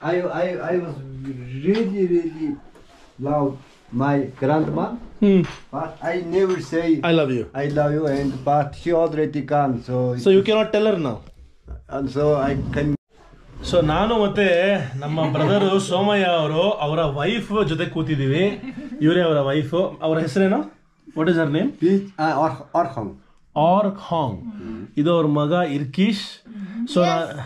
I, I, I was really, really love my grandma, hmm but I never say I love you I love you, and but she already gone, so so you cannot tell her ನಾವು and so I can. So ನಾನು ಮತ್ತೆ ನಮ್ಮ brother Somaiah ಅವರು ಅವರ wife ಜೊತೆ ಕೂತಿದ್ದೀವಿ ಇವರೇ ಅವರ wife ಅವರ ಹೆಸರೇನು what is your name Beach, uh, or, Orkham. ಆರ್ ಹಾಂಗ್ ಇದು ಅವ್ರ ಮಗ ಇರ್ಕೀಶ್ ಸೊ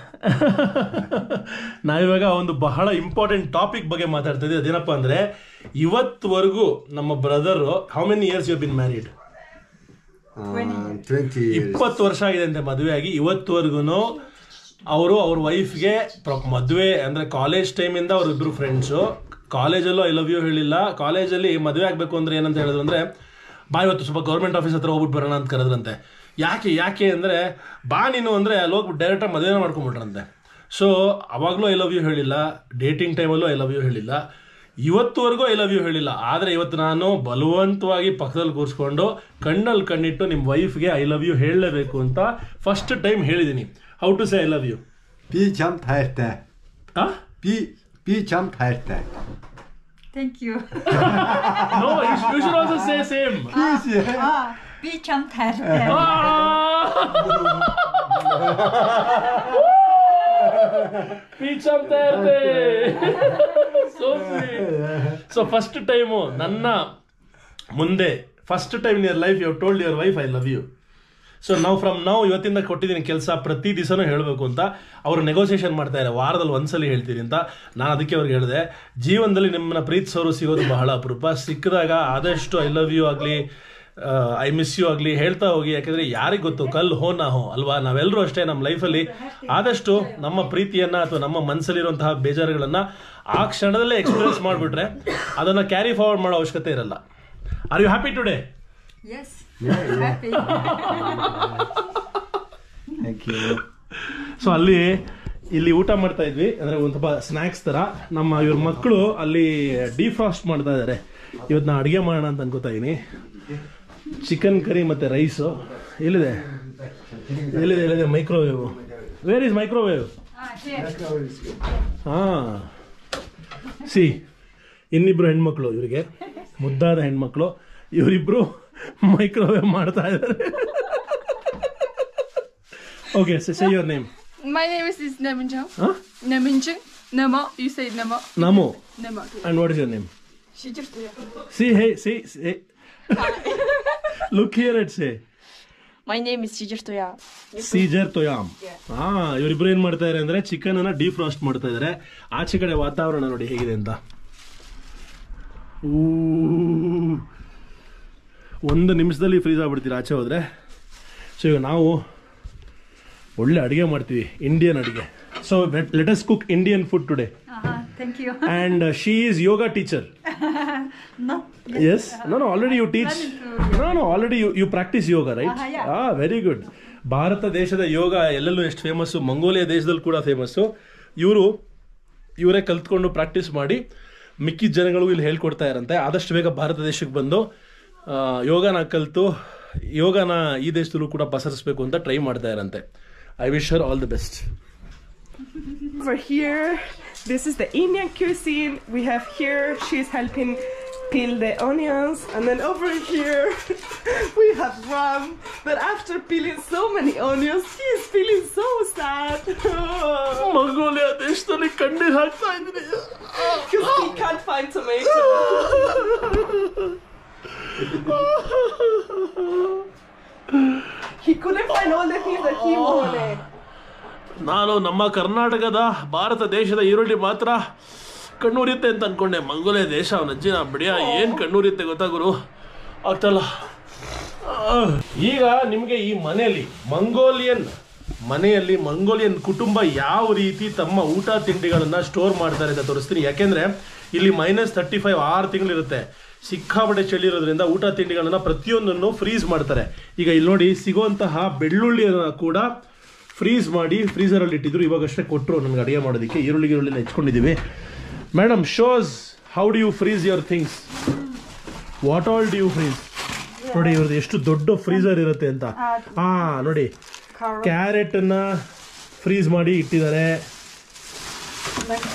ನಾವಿವಾಗ ಒಂದು ಬಹಳ ಇಂಪಾರ್ಟೆಂಟ್ ಟಾಪಿಕ್ ಬಗ್ಗೆ ಮಾತಾಡ್ತಾ ಇದ್ದೀವಿ ಅದೇನಪ್ಪ ಅಂದ್ರೆ ಇವತ್ವರೆಗೂ ನಮ್ಮ brother how many years you been married Uh, 20 years. ಇಪ್ಪತ್ತು ವರ್ಷ ಆಗಿದೆ ಅಂತೆ ಮದುವೆ ಆಗಿ ಇವತ್ತುವರೆಗೂ ಅವರು ಅವ್ರ ವೈಫ್ಗೆ ಮದುವೆ ಅಂದ್ರೆ ಕಾಲೇಜ್ ಟೈಮಿಂದ ಅವ್ರಿಬ್ರು ಫ್ರೆಂಡ್ಸು ಕಾಲೇಜಲ್ಲೂ ಐ ಲವ್ ಯು ಹೇಳಿಲ್ಲ ಕಾಲೇಜಲ್ಲಿ ಮದುವೆ ಆಗಬೇಕು ಅಂದ್ರೆ ಏನಂತ ಹೇಳಿದ್ರು ಅಂದ್ರೆ ಬಾ ಇವತ್ತು ಸ್ವಲ್ಪ ಗೌರ್ಮೆಂಟ್ ಆಫೀಸ್ ಹತ್ರ ಹೋಗ್ಬಿಟ್ಟು ಬರೋಣ ಅಂತ ಕರೆದ್ರಂತೆ ಯಾಕೆ ಯಾಕೆ ಅಂದ್ರೆ ಬಾ ನೀನು ಅಂದ್ರೆ ಅಲ್ಲಿ ಹೋಗ್ಬಿಟ್ಟು ಡೈರೆಕ್ಟಾಗಿ ಮದುವೆ ಮಾಡ್ಕೊಂಬಿಟ್ರಂತೆ ಸೊ ಅವಾಗಲೂ ಐ ಲವ್ ಯು ಹೇಳಿಲ್ಲ ಡೇಟಿಂಗ್ ಟೈಮಲ್ಲೂ ಐ ಲವ್ ಯು ಹೇಳಿಲ್ಲ ಇವತ್ತುವರೆಗೂ ಐ ಲವ್ ಯು ಹೇಳಿಲ್ಲ ಆದರೆ ಇವತ್ತು ನಾನು ಬಲವಂತವಾಗಿ ಪಕ್ಕದಲ್ಲಿ ಕೂರಿಸ್ಕೊಂಡು ಕಣ್ಣಲ್ಲಿ ಕಣ್ಣಿಟ್ಟು ನಿಮ್ಮ ವೈಫ್ಗೆ ಐ ಲವ್ ಯು ಹೇಳಲೇಬೇಕು ಅಂತ ಫಸ್ಟ್ ಟೈಮ್ ಹೇಳಿದ್ದೀನಿ how to say I love you Be jump high Be, be jump high Thank you. No you should also say same ah, be jump test. So first time ನನ್ನ ಮುಂದೆ first time in your life you told your wife I love you so ನಾವು from ನಾವು ಇವತ್ತಿಂದ ಕೊಟ್ಟಿದ್ದೀನಿ ಕೆಲಸ ಪ್ರತಿ ದಿವಸನೂ ಹೇಳಬೇಕು ಅಂತ ಅವರು ನೆಗೋಸಿಯೇಷನ್ ಮಾಡ್ತಾ ಇದ್ದಾರೆ ವಾರದಲ್ಲಿ ಒಂದ್ಸಲಿ ಹೇಳ್ತೀರಿ ಅಂತ ನಾನು ಅದಕ್ಕೆ ಅವ್ರಿಗೆ ಹೇಳಿದೆ ಜೀವನದಲ್ಲಿ ನಿಮ್ಮನ್ನ ಪ್ರೀತಿಸೋರು ಸಿಗೋದು ಬಹಳ ಅಪರೂಪ ಸಿಕ್ಕಿದಾಗ ಆದಷ್ಟು ಐ ಲವ್ ಯು ಆಗಲಿ ಐ ಮಿಸ್ ಯು ಆಗಲಿ ಹೇಳ್ತಾ ಹೋಗಿ ಯಾಕಂದ್ರೆ ಯಾರಿಗೆ ಗೊತ್ತು ಕಲ್ ಹೋ ನಾ ಹೋ ಅಲ್ವಾ ನಾವೆಲ್ಲರೂ ಅಷ್ಟೇ ನಮ್ಮ ಲೈಫಲ್ಲಿ ಆದಷ್ಟು ನಮ್ಮ ಪ್ರೀತಿಯನ್ನ ಅಥವಾ ನಮ್ಮ ಮನಸ್ಸಲ್ಲಿರುವಂತಹ ಬೇಜಾರುಗಳನ್ನ ಆ ಕ್ಷಣದಲ್ಲೇ ಎಕ್ಸ್ಪೀರಿಯನ್ಸ್ ಮಾಡಿಬಿಟ್ರೆ ಅದನ್ನ ಕ್ಯಾರಿ ಫಾರ್ವರ್ಡ್ ಮಾಡೋ ಅವಶ್ಯಕತೆ ಇರಲ್ಲ are you happy today Yes. Happy. Thank you. So ಅಲ್ಲಿ ಇಲ್ಲಿ ಊಟ ಮಾಡ್ತಾ ಇದ್ವಿ ಅಂದ್ರೆ ಒಂದು ಸ್ವಲ್ಪ ಸ್ನ್ಯಾಕ್ಸ್ ತರ ನಮ್ಮ ಇವ್ರ ಮಕ್ಕಳು ಅಲ್ಲಿ ಡಿಫ್ರಾಸ್ಟ್ ಮಾಡ್ತಾ ಇದ್ದಾರೆ ಇವತ್ತು ನಾ ಅಡುಗೆ ಮಾಡೋಣ ಅಂತ ಅನ್ಕೋತಾ ಇದೀನಿ ಚಿಕನ್ ಕರಿ ಮತ್ತೆ ರೈಸು ಎಲ್ಲಿದೆ ಎಲ್ಲಿದೆ ಎಲ್ಲಿದೆ microwave where is microwave Ah, here. ಹಾ ಸಿ ಇನ್ನಿಬ್ರು ಹೆಣ್ಮಕ್ಳು ಇವರಿಗೆ ಮುದ್ದಾದ ಹೆಣ್ಮಕ್ಳು ಇವರಿಬ್ರು ಮೈಕ್ರೋವೇವ್ ಮಾಡ್ತಾ ಇದ್ದಾರೆ okay say your name My name is, is Naminjang. Huh? Naminjang. Nama. You say Nama. Namo Nama. And what is your name She just yeah. See, hey, see, see. Look here and say. My name is Shijer Toya. Sijer Toyam ಹಾ ಇವರಿಬ್ರು ಏನ್ ಮಾಡ್ತಾ ಇದಾರೆ ಅಂದ್ರೆ chicken ಅನ್ನ ಡೀಫ್ರಾಸ್ಟ್ ಮಾಡ್ತಾ ಇದಾರೆ ಆಚೆ ಕಡೆ ವಾತಾವರಣ ನೋಡಿ ಹೇಗಿದೆ ಅಂತ ಊ, ಒಂದು ನಿಮಿಷದಲ್ಲಿ ಫ್ರೀಸ್ ಆಗ್ಬಿಡ್ತೀರಿ ಆಚೆ ಹೋದ್ರೆ ಸೊ ಈಗ ನಾವು ಒಳ್ಳೆ ಅಡುಗೆ ಮಾಡ್ತೀವಿ ಇಂಡಿಯನ್ ಅಡುಗೆ so let us cook Indian food today Uh-huh. Thank you. And she is yoga teacher no. Yes. No, no, already you teach. Planning No, no, already you, you practice yoga, right? Ah, yeah. Ah, very good. Bharata ದೇಶದ ಯೋಗ ಎಲ್ಲೆಲ್ಲೂ ಎಷ್ಟು famous Mongolia ದೇಶದಲ್ಲಿ ಕೂಡ famous ಇವರು ಇವರೇ ಕಲ್ತ್ಕೊಂಡು practice ಮಾಡಿ ಮಿಕ್ಕಿದ ಜನಗಳಿಗೂ ಇಲ್ಲಿ ಹೇಳ್ಕೊಡ್ತಾ ಇರಂತೆ ಆದಷ್ಟು ಬೇಗ ಭಾರತ ದೇಶಕ್ಕೆ ಬಂದು ಆ, ಯೋಗನ ಕಲಿತು ಯೋಗನ ಈ ದೇಶದಲ್ಲೂ ಕೂಡ ಪಸರಿಸಬೇಕು ಅಂತ ಟ್ರೈ ಮಾಡ್ತಾ ಇರಂತೆ I wish her all the best Over here, this is the Indian cuisine. We have here, she's helping peel the onions. And then over here, we have Ram. But after peeling so many onions, he's feeling so sad. Mongolia ದೇಶದಲ್ಲಿ ಕಣ್ಣೀರು ಹಾಕ್ತಾ ಇದ್ದೀನಿ Because he can't find tomato. he couldn't find all the things that he wanted. ನಾನು ನಮ್ಮ ಕರ್ನಾಟಕದ ಭಾರತ ದೇಶದ ಈರುಳ್ಳಿ ಮಾತ್ರ ಕಣ್ಣೂರಿತ್ತೆ ಅಂತ ಅನ್ಕೊಂಡೆ ಮಂಗೋಲಿಯಾ ದೇಶ ಅವನ ಅಜ್ಜಿನ ಬಿಡಿಯ ಏನು ಕಣ್ಣೂರಿತ್ತೆ ಗೊತ್ತಾ ಗುರು ಆಗ್ತಲ್ಲ ಆಹ್. ಈಗ ನಿಮಗೆ ಈ ಮನೆಯಲ್ಲಿ ಮಂಗೋಲಿಯನ್ ಮನೆಯಲ್ಲಿ ಮಂಗೋಲಿಯನ್ ಕುಟುಂಬ ಯಾವ ರೀತಿ ತಮ್ಮ ಊಟ ತಿಂಡಿಗಳನ್ನ ಸ್ಟೋರ್ ಮಾಡ್ತಾರೆ ಅಂತ ತೋರಿಸ್ತೀನಿ ಯಾಕೆಂದ್ರೆ ಇಲ್ಲಿ ಮೈನಸ್ ತರ್ಟಿ ಫೈವ್ ಆರು ತಿಂಗಳಿರುತ್ತೆ ಸಿಕ್ಕಾಪಟ್ಟೆ ಚಳಿ ಇರೋದ್ರಿಂದ ಊಟ ತಿಂಡಿಗಳನ್ನ ಪ್ರತಿಯೊಂದನ್ನು ಫ್ರೀಸ್ ಮಾಡ್ತಾರೆ ಈಗ ಇಲ್ಲಿ ನೋಡಿ ಸಿಗುವಂತಹ ಬೆಳ್ಳುಳ್ಳಿಯನ್ನ ಕೂಡ ಫ್ರೀಸ್ ಮಾಡಿ ಫ್ರೀಸರಲ್ಲಿ ಇಟ್ಟಿದ್ರು ಇವಾಗಷ್ಟೇ ಕೊಟ್ಟರು ನನಗೆ ಅಡುಗೆ ಮಾಡೋದಕ್ಕೆ ಈರುಳ್ಳಿ ಈರುಳ್ಳಿ ಹೆಚ್ಕೊಂಡಿದ್ದೀವಿ madam shows how do you freeze your things what all do you freeze ನೋಡಿ ಇವ್ರದ್ದು ಎಷ್ಟು ದೊಡ್ಡ ಫ್ರೀಸರ್ ಇರುತ್ತೆ ಅಂತ ಹಾ ನೋಡಿ ಕ್ಯಾರೆಟ್ ಅನ್ನ ಫ್ರೀಸ್ ಮಾಡಿ ಇಟ್ಟಿದ್ದಾರೆ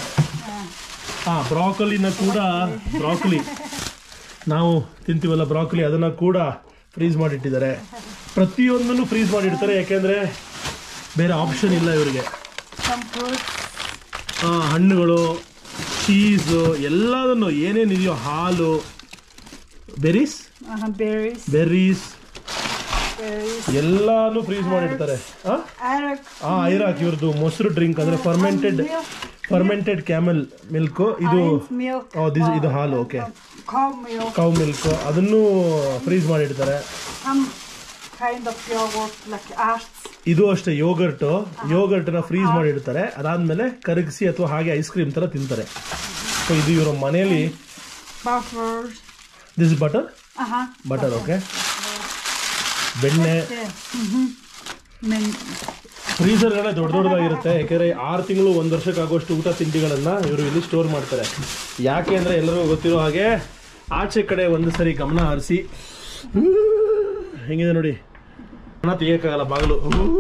ಹಾ ಬ್ರಾಕೊಲಿನ ಕೂಡ ಬ್ರಾಕೊಲಿ ನಾವು ತಿಂತೀವಲ್ಲ ಬ್ರಾಕೊಲಿ ಅದನ್ನ ಕೂಡ ಫ್ರೀಸ್ ಮಾಡಿಟ್ಟಿದ್ದಾರೆ ಪ್ರತಿಯೊಂದನ್ನು ಫ್ರೀಸ್ ಮಾಡಿಡ್ತಾರೆ ಯಾಕೆಂದ್ರೆ ಬೇರೆ ಆಪ್ಷನ್ ಇಲ್ಲ ಇವರಿಗೆ Some fruits. ಆ, ಹಣ್ಣುಗಳು ಚೀಸು ಎಲ್ಲದನ್ನು ಏನೇನಿದೆಯೋ ಹಾಲು berries Uh-huh, berries. Berries Berries. ಎಲ್ಲಾನು ಫ್ರೀಸ್ ಮಾಡಿಡ್ತಾರೆ ಆ Arak. ಆ ಐರಾಕ್ ಇವ್ರದ್ದು ಮೊಸರು ಡ್ರಿಂಕ್ ಅಂದ್ರೆ ಫರ್ಮೆಂಟೆಡ್ ಫರ್ಮೆಂಟೆಡ್ ಕ್ಯಾಮೆಲ್ ಮಿಲ್ಕ್ ಇದು Almond milk. Oh, this- ಇದು ಹಾಲು, okay. Cow milk. Cow milk ಅದನ್ನು ಫ್ರೀಸ್ ಮಾಡಿಡ್ತಾರೆ Some kind of yogurt like arts. ಇದು ಅಷ್ಟೇ ಯೋಗರ್ಟ್ ಯೋಗರ್ಟ್ ನ ಫ್ರೀಸ್ ಮಾಡಿಡ್ತಾರೆ ಅದಾದ್ಮೇಲೆ ಕರಗಿಸಿ ಅಥವಾ ಹಾಗೆ ಐಸ್ ಕ್ರೀಮ್ ತರ ತಿಂತಾರೆ ಸೊ ಇದು ಇವರ ಮನೆಯಲ್ಲಿ Butter. This butter Uh-huh. Butter okay ಬೆಣ್ಣೆ Yeah. Mm-hmm. Men, ಫ್ರೀಸರ್ಗಳೇ ದೊಡ್ಡ ದೊಡ್ಡದಾಗಿರುತ್ತೆ ಯಾಕೆಂದ್ರೆ ಆರು ತಿಂಗಳು ಒಂದು ವರ್ಷಕ್ಕಾಗುವಷ್ಟು ಊಟ ತಿಂಡಿಗಳನ್ನ ಇವರು ಇಲ್ಲಿ ಸ್ಟೋರ್ ಮಾಡ್ತಾರೆ ಯಾಕೆ ಅಂದ್ರೆ ಎಲ್ಲರಿಗೂ ಗೊತ್ತಿರೋ ಹಾಗೆ ಆಚೆ ಕಡೆ ಒಂದು ಸರಿ ಗಮನ ಹರಿಸಿ ಹೆಂಗಿದೆ ನೋಡಿ ಹಣ ತೆಗಿಯಕ್ಕಾಗಲ್ಲ ಬಾಗಿಲು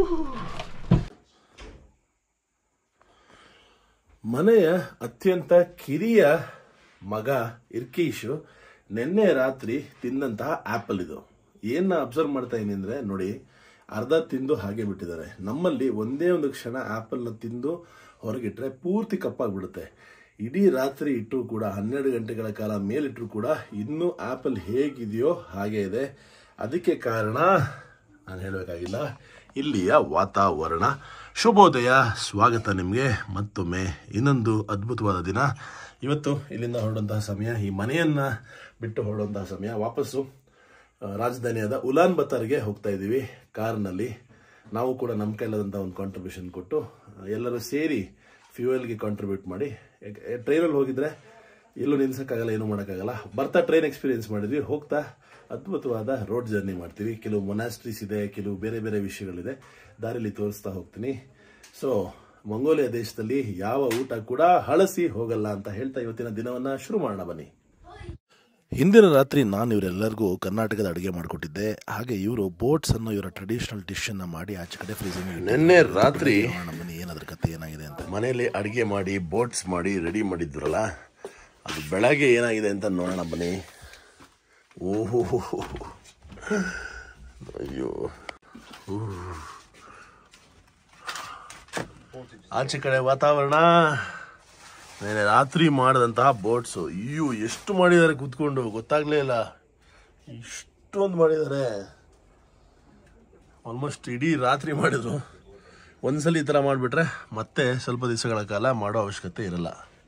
ಮನೆಯ ಅತ್ಯಂತ ಕಿರಿಯ ಮಗ ಇರ್ಕೀಶು ನಿನ್ನೆ ರಾತ್ರಿ ತಿಂದಂತಹ ಆಪಲ್ ಇದು ಏನ ಅಬ್ಸರ್ವ್ ಮಾಡ್ತಾ ಇದೀನಿ ಅಂದ್ರೆ ನೋಡಿ ಅರ್ಧ ತಿಂದು ಹಾಗೆ ಬಿಟ್ಟಿದ್ದಾರೆ ನಮ್ಮಲ್ಲಿ ಒಂದೇ ಒಂದು ಕ್ಷಣ ಆಪಲ್ನ ತಿಂದು ಹೊರಗಿಟ್ರೆ ಪೂರ್ತಿ ಕಪ್ಪಾಗ್ಬಿಡುತ್ತೆ ಇಡೀ ರಾತ್ರಿ ಇಟ್ಟರು ಕೂಡ ಹನ್ನೆರಡು ಗಂಟೆಗಳ ಕಾಲ ಮೇಲಿಟ್ಟರು ಕೂಡ ಇನ್ನೂ ಆಪಲ್ ಹೇಗಿದೆಯೋ ಹಾಗೆ ಇದೆ ಅದಕ್ಕೆ ಕಾರಣ ನಾನು ಹೇಳಬೇಕಾಗಿಲ್ಲ ಇಲ್ಲಿಯ ವಾತಾವರಣ ಶುಭೋದಯ ಸ್ವಾಗತ ನಿಮಗೆ ಮತ್ತೊಮ್ಮೆ ಇನ್ನೊಂದು ಅದ್ಭುತವಾದ ದಿನ ಇವತ್ತು ಇಲ್ಲಿಂದ ಹೊರಡುವಂತಹ ಸಮಯ ಈ ಮನೆಯನ್ನ ಬಿಟ್ಟು ಹೊರಡುವಂತಹ ಸಮಯ ವಾಪಸ್ಸು ಆ, ರಾಜಧಾನಿಯಾದ ಉಲಾನ್ ಬತ್ತಾರ್ಗೆ ಹೋಗ್ತಾ ಇದ್ದೀವಿ ಕಾರ್ನಲ್ಲಿ ನಾವು ಕೂಡ ನಮ್ಮ ಕೈಲಾದಂಥ ಒಂದು ಕಾಂಟ್ರಿಬ್ಯೂಷನ್ ಕೊಟ್ಟು ಆ, ಎಲ್ಲರೂ ಸೇರಿ ಫ್ಯೂಯಲ್ಗೆ ಕಾಂಟ್ರಿಬ್ಯೂಟ್ ಮಾಡಿ ಟ್ರೈನಲ್ಲಿ ಹೋಗಿದ್ರೆ ಎಲ್ಲೂ ನಿಲ್ಸಕ್ಕಾಗಲ್ಲ ಏನೂ ಮಾಡೋಕ್ಕಾಗಲ್ಲ ಬರ್ತಾ ಟ್ರೈನ್ ಎಕ್ಸ್ಪೀರಿಯನ್ಸ್ ಮಾಡಿದ್ವಿ ಹೋಗ್ತಾ ಅದ್ಭುತವಾದ ರೋಡ್ ಜರ್ನಿ ಮಾಡ್ತೀವಿ ಕೆಲವು ಮೊನಾಸ್ಟ್ರೀಸ್ ಇದೆ ಕೆಲವು ಬೇರೆ ಬೇರೆ ವಿಷಯಗಳಿದೆ ದಾರಿಲಿ ತೋರಿಸ್ತಾ ಹೋಗ್ತೀನಿ ಸೊ ಮಂಗೋಲಿಯಾ ದೇಶದಲ್ಲಿ ಯಾವ ಊಟ ಕೂಡ ಹಳಸಿ ಹೋಗಲ್ಲ ಅಂತ ಹೇಳ್ತಾ ಇವತ್ತಿನ ದಿನವನ್ನ ಶುರು ಮಾಡೋಣ ಬನ್ನಿ ಹಿಂದಿನ ರಾತ್ರಿ ನಾನು ಇವರೆಲ್ಲರಿಗೂ ಕರ್ನಾಟಕದ ಅಡುಗೆ ಮಾಡಿಕೊಟ್ಟಿದ್ದೆ ಹಾಗೆ ಇವರು ಬೋಟ್ಸ್ ಅನ್ನೋ ಇವರ ಟ್ರೆಡಿಷನಲ್ ಡಿಶ್ ಅನ್ನ ಮಾಡಿ ಆಚೆ ಕಡೆ ಫ್ರೀಸಿಂಗ್ ನಿನ್ನೆ ರಾತ್ರಿ ಬನ್ನಿ ಏನಾದ್ರ ಕತೆ ಏನಾಗಿದೆ ಅಂತ ಮನೆಯಲ್ಲಿ ಅಡಿಗೆ ಮಾಡಿ ಬೋಟ್ಸ್ ಮಾಡಿ ರೆಡಿ ಮಾಡಿದ್ರಲ್ಲ ಅದು ಬೆಳಗ್ಗೆ ಏನಾಗಿದೆ ಅಂತ ನೋಡೋಣ ಬನ್ನಿ ಓಹೋ ಅಯ್ಯೋ ಊಹ್. ಆಚೆ ಕಡೆ ವಾತಾವರಣ ನೆನೆ ರಾತ್ರಿ ಮಾಡಿದಂತಹ ಬೋಟ್ಸು ಅಯ್ಯೋ ಎಷ್ಟು ಮಾಡಿದ್ದಾರೆ ಕೂತ್ಕೊಂಡು ಗೊತ್ತಾಗ್ಲೇ ಇಲ್ಲ ಇಷ್ಟೊಂದು ಮಾಡಿದ್ದಾರೆ ಆಲ್ಮೋಸ್ಟ್ ಇಡೀ ರಾತ್ರಿ ಮಾಡಿದ್ರು ಒಂದ್ಸಲ ಈ ಥರ ಮಾಡಿಬಿಟ್ರೆ ಮತ್ತೆ ಸ್ವಲ್ಪ ದಿವಸಗಳ ಕಾಲ ಮಾಡೋ ಅವಶ್ಯಕತೆ ಇರಲ್ಲ